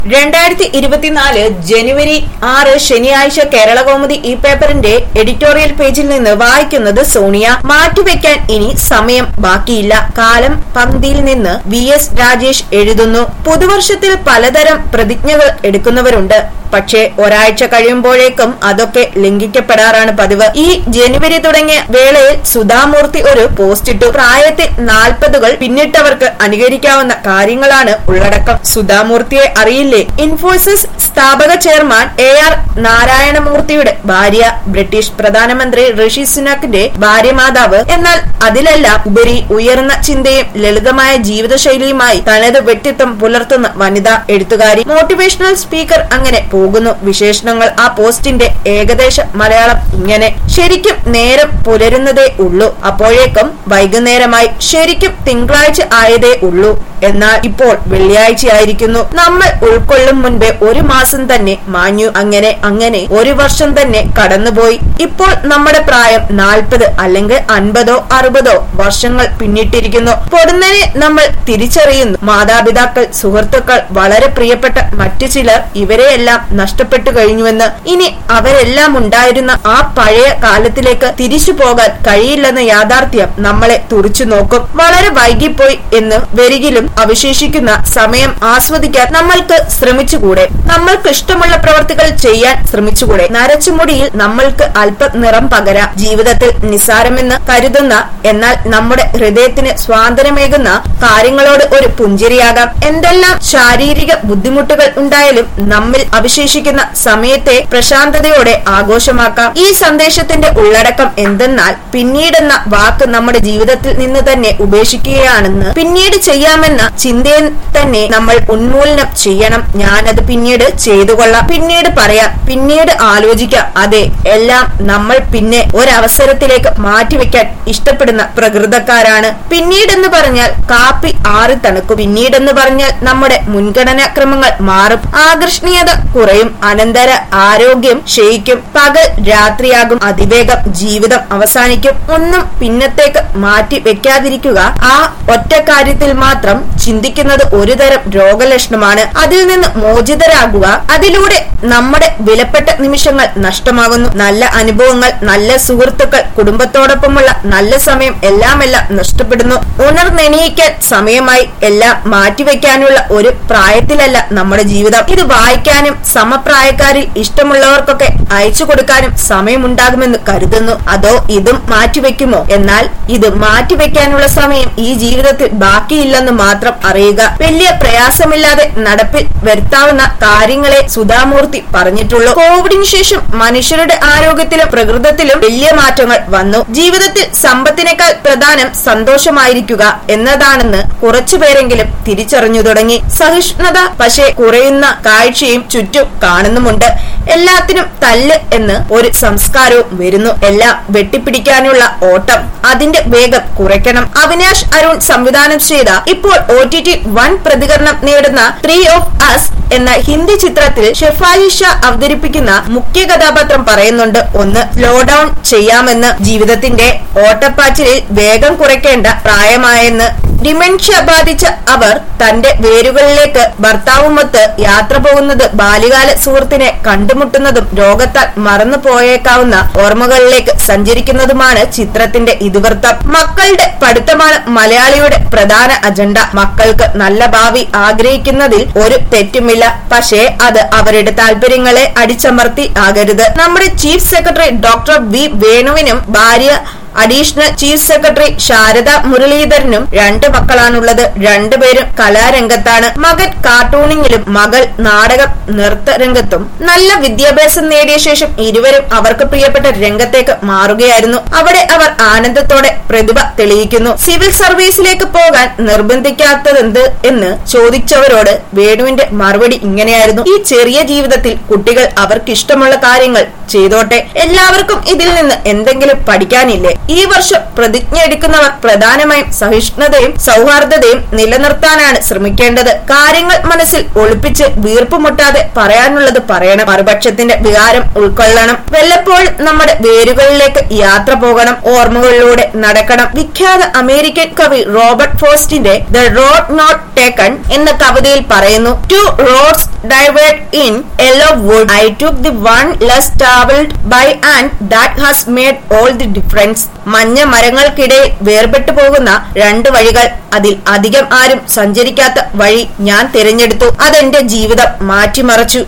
രണ്ടായിരത്തി ഇരുപത്തിനാല് ജനുവരി ആറ് ശനിയാഴ്ച കേരളകൗമുദി ഈ പേപ്പറിന്റെ എഡിറ്റോറിയൽ പേജിൽ നിന്ന് വായിക്കുന്നത് സോണിയ മാറ്റിവെക്കാൻ ഇനി സമയം ബാക്കിയില്ല കാലം പങ്ക്തിയിൽ നിന്ന് വി എസ് രാജേഷ് എഴുതുന്നു പുതുവർഷത്തിൽ പലതരം പ്രതിജ്ഞകൾ എടുക്കുന്നവരുണ്ട് പക്ഷേ ഒരാഴ്ച കഴിയുമ്പോഴേക്കും അതൊക്കെ ലംഘിക്കപ്പെടാറാണ് പതിവ് ഈ ജനുവരി തുടങ്ങിയ വേളയിൽ സുധാമൂർത്തി ഒരു പോസ്റ്റ് ഇട്ടു പ്രായത്തിൽ നാൽപ്പതുകൾ പിന്നിട്ടവർക്ക് അനുകരിക്കാവുന്ന കാര്യങ്ങളാണ് ഉള്ളടക്കം സുധാമൂർത്തിയെ അറിയില്ലേ ഇൻഫോസിസ് സ്ഥാപക ചെയർമാൻ എ ആർ നാരായണമൂർത്തിയുടെ ഭാര്യ ബ്രിട്ടീഷ് പ്രധാനമന്ത്രി ഋഷി സുനക്കിന്റെ ഭാര്യ മാതാവ് എന്നാൽ അതിലെല്ലാം ഉപരി ഉയർന്ന ചിന്തയും ലളിതമായ ജീവിതശൈലിയുമായി തനത് വ്യക്തിത്വം പുലർത്തുന്ന വനിതാ എഴുത്തുകാരി മോട്ടിവേഷണൽ സ്പീക്കർ അങ്ങനെ പോകുന്നു വിശേഷണങ്ങൾ ആ പോസ്റ്റിന്റെ ഏകദേശ മലയാളം ഇങ്ങനെ ശരിക്കും നേരം പുലരുന്നതേ ഉള്ളൂ അപ്പോഴേക്കും വൈകുന്നേരമായി ശരിക്കും തിങ്കളാഴ്ച ആയതേ ഉള്ളൂ എന്നാൽ ഇപ്പോൾ വെള്ളിയാഴ്ചയായിരിക്കുന്നു നമ്മൾ ഉൾക്കൊള്ളും മുൻപേ ഒരു മാസം തന്നെ മാഞ്ഞു അങ്ങനെ അങ്ങനെ ഒരു വർഷം തന്നെ കടന്നുപോയി ഇപ്പോൾ നമ്മുടെ പ്രായം നാൽപ്പത് അല്ലെങ്കിൽ അൻപതോ അറുപതോ വർഷങ്ങൾ പിന്നിട്ടിരിക്കുന്നു പൊടുന്നനെ നമ്മൾ തിരിച്ചറിയുന്നു മാതാപിതാക്കൾ സുഹൃത്തുക്കൾ വളരെ പ്രിയപ്പെട്ട മറ്റു ചിലർ ഇവരെയെല്ലാം നഷ്ടപ്പെട്ടു കഴിഞ്ഞുവെന്ന് ഇനി അവരെല്ലാം ഉണ്ടായിരുന്ന ആ പഴയ കാലത്തിലേക്ക് തിരിച്ചു പോകാൻ കഴിയില്ലെന്ന യാഥാർത്ഥ്യം നമ്മളെ തുറിച്ചു നോക്കും വളരെ വൈകിപ്പോയി എന്ന് വരികിലും അവശേഷിക്കുന്ന സമയം ആസ്വദിക്കാൻ നമ്മൾക്ക് ശ്രമിച്ചുകൂടെ നമ്മൾക്ക് ഇഷ്ടമുള്ള പ്രവർത്തികൾ ചെയ്യാൻ ശ്രമിച്ചുകൂടെ നരച്ചുമുടിയിൽ നമ്മൾക്ക് അല്പ നിറം പകരാ ജീവിതത്തിൽ നിസ്സാരമെന്ന് കരുതുന്ന എന്നാൽ നമ്മുടെ ഹൃദയത്തിന് സ്വാതന്ത്ര്യമേകുന്ന കാര്യങ്ങളോട് ഒരു പുഞ്ചിരിയാകാം എന്തെല്ലാം ശാരീരിക ബുദ്ധിമുട്ടുകൾ ഉണ്ടായാലും നമ്മിൽ അവശേഷിക്കുന്ന സമയത്തെ പ്രശാന്തതയോടെ ആഘോഷമാക്കാം ഈ സന്ദേശത്തിന്റെ ഉള്ളടക്കം എന്തെന്നാൽ പിന്നീടെന്ന വാക്ക് നമ്മുടെ ജീവിതത്തിൽ നിന്ന് തന്നെ ഉപേക്ഷിക്കുകയാണെന്ന് പിന്നീട് ചെയ്യാമെന്ന ചിന്തയെ തന്നെ നമ്മൾ ഉന്മൂലനം ചെയ്യണം ഞാനത് പിന്നീട് ചെയ്തു കൊള്ളാം പിന്നീട് പറയാം പിന്നീട് ആലോചിക്കാം അതെ എല്ലാം നമ്മൾ പിന്നെ ഒരവസരത്തിലേക്ക് മാറ്റിവെക്കാൻ ഇഷ്ടപ്പെടുന്ന പ്രകൃതക്കാരാണ് പിന്നീടെന്ന് പറഞ്ഞാൽ കാപ്പി ആറി തണുക്കും പിന്നീടെന്ന് പറഞ്ഞാൽ നമ്മുടെ മുൻഗണനാക്രമങ്ങൾ മാറും ആകർഷണീയത കുറയും അനന്തര ആരോഗ്യം ക്ഷയിക്കും പകൽ രാത്രിയാകും അതിവേഗം ജീവിതം അവസാനിക്കും ഒന്നും പിന്നത്തേക്ക് മാറ്റി വെക്കാതിരിക്കുക ആ ഒറ്റ കാര്യത്തിൽ മാത്രം ചിന്തിക്കുന്നത് ഒരുതരം രോഗലക്ഷണമാണ് അതിൽ നിന്ന് മോചിതരാകുക അതിലൂടെ നമ്മുടെ വിലപ്പെട്ട നിമിഷങ്ങൾ നഷ്ടമാകുന്നു നല്ല അനുഭവങ്ങൾ നല്ല സുഹൃത്തുക്കൾ കുടുംബത്തോടൊപ്പമുള്ള നല്ല സമയം എല്ലാം എല്ലാം നഷ്ടപ്പെടുന്നു ഉണർന്നെണീക്കാൻ സമയമായി എല്ലാം മാറ്റിവെക്കാനുള്ള ഒരു പ്രായത്തിലല്ല നമ്മുടെ ജീവിതം ഇത് വായിക്കാനും സമപ്രായക്കാരിൽ ഇഷ്ടമുള്ളവർക്കൊക്കെ അയച്ചു കൊടുക്കാനും സമയമുണ്ടാകുമെന്ന് കരുതുന്നു അതോ ഇതും മാറ്റിവെക്കുമോ എന്നാൽ ഇത് മാറ്റിവെക്കാനുള്ള സമയം ഈ ജീവിതത്തിൽ ബാക്കിയില്ലെന്ന് മാത്രം അറിയുക വലിയ പ്രയാസമില്ലാതെ നടപ്പിൽ വരുത്താവുന്ന കാര്യങ്ങളെ സുധാമൂർത്തി പറഞ്ഞിട്ടുള്ളൂ കോവിഡിന് ശേഷം മനുഷ്യരുടെ ആരോഗ്യത്തിലും പ്രകൃതത്തിലും വലിയ മാറ്റങ്ങൾ വന്നു ജീവിതത്തിൽ സമ്പത്തിനേക്കാൾ പ്രധാനം സന്തോഷമായിരിക്കുക എന്നതാണെന്ന് കുറച്ചുപേരെങ്കിലും തിരിച്ചറിഞ്ഞു തുടങ്ങി സഹിഷ്ണുത പക്ഷേ കുറയുന്ന കാഴ്ചയും ചുറ്റും കാണുന്നുമുണ്ട് എല്ലാത്തിനും തല്ല് എന്ന് ഒരു സംസ്കാരവും വരുന്നു എല്ലാം വെട്ടിപ്പിടിക്കാനുള്ള ഓട്ടം അതിന്റെ വേഗം കുറയ്ക്കണം അവിനാഷ് അരുൺ സംവിധാനം ചെയ്ത ഇപ്പോൾ ഒ ടി ടി വൻ പ്രതികരണം നേടുന്ന ത്രീ ഓഫ് അസ് എന്ന ഹിന്ദി ചിത്രത്തിൽ ഷെഫാലി ഷാ അവതരിപ്പിക്കുന്ന മുഖ്യ കഥാപാത്രം പറയുന്നുണ്ട് ഒന്ന് സ്ലോ ഡൗൺ ചെയ്യാമെന്ന് ജീവിതത്തിന്റെ ഓട്ടപ്പാച്ചിലിൽ വേഗം കുറയ്ക്കേണ്ട പ്രായമായെന്ന് ഡിമെൻഷ്യ ബാധിച്ച അവർ തന്റെ വേരുകളിലേക്ക് ഭർത്താവുമൊത്ത് യാത്ര പോകുന്നത് ബാല്യകാല സുഹൃത്തിനെ കണ്ടുമുട്ടുന്നതും രോഗത്താൽ മറന്നു പോയേക്കാവുന്ന ഓർമ്മകളിലേക്ക് സഞ്ചരിക്കുന്നതുമാണ് ചിത്രത്തിന്റെ ഇതിവൃത്തം മക്കളുടെ പഠിത്തമാണ് മലയാളിയുടെ പ്രധാന അജണ്ട മക്കൾക്ക് നല്ല ഭാവി ആഗ്രഹിക്കുന്നതിൽ ഒരു തെറ്റുമില്ല പക്ഷേ അത് അവരുടെ താല്പര്യങ്ങളെ അടിച്ചമർത്തി ആകരുത് നമ്മുടെ ചീഫ് സെക്രട്ടറി ഡോക്ടർ വി വേണുവിനും ഭാര്യ അഡീഷണൽ ചീഫ് സെക്രട്ടറി ശാരദ മുരളീധരനും രണ്ട് മക്കളാണുള്ളത് രണ്ടുപേരും കലാരംഗത്താണ് മകൻ കാർട്ടൂണിങ്ങിലും മകൾ നാടകം നൃത്ത രംഗത്തും നല്ല വിദ്യാഭ്യാസം നേടിയ ശേഷം ഇരുവരും അവർക്ക് പ്രിയപ്പെട്ട രംഗത്തേക്ക് മാറുകയായിരുന്നു അവിടെ അവർ ആനന്ദത്തോടെ പ്രതിഭ തെളിയിക്കുന്നു സിവിൽ സർവീസിലേക്ക് പോകാൻ നിർബന്ധിക്കാത്തതെന്ത് എന്ന് ചോദിച്ചവരോട് വേണുവിന്റെ മറുപടി ഇങ്ങനെയായിരുന്നു ഈ ചെറിയ ജീവിതത്തിൽ കുട്ടികൾ അവർക്കിഷ്ടമുള്ള കാര്യങ്ങൾ ചെയ്തോട്ടെ എല്ലാവർക്കും ഇതിൽ നിന്ന് എന്തെങ്കിലും പഠിക്കാനില്ലേ ഈ വർഷം പ്രതിജ്ഞ എടുക്കുന്നവർ പ്രധാനമായും സഹിഷ്ണുതയും സൗഹാർദ്ദതയും നിലനിർത്താനാണ് ശ്രമിക്കേണ്ടത് കാര്യങ്ങൾ മനസ്സിൽ ഒളിപ്പിച്ച് വീർപ്പുമുട്ടാതെ പറയാനുള്ളത് പറയണം മറുപക്ഷത്തിന്റെ വികാരം ഉൾക്കൊള്ളണം വല്ലപ്പോഴും നമ്മുടെ വേരുകളിലേക്ക് യാത്ര പോകണം ഓർമ്മകളിലൂടെ നടക്കണം വിഖ്യാത അമേരിക്കൻ കവി റോബർട്ട് ഫോസ്റ്റിന്റെ ദ റോഡ് നോട്ട് ടേക്കൺ എന്ന കവിതയിൽ പറയുന്നു two roads diverged in yellow wood I took the one less travelled by and that has made all the difference മഞ്ഞ മരങ്ങൾക്കിടയിൽ വേർപെട്ടു പോകുന്ന രണ്ട് വഴികൾ അതിൽ അധികം ആരും സഞ്ചരിക്കാത്ത വഴി ഞാൻ തിരഞ്ഞെടുത്തു അതെന്റെ ജീവിതം മാറ്റിമറിച്ചു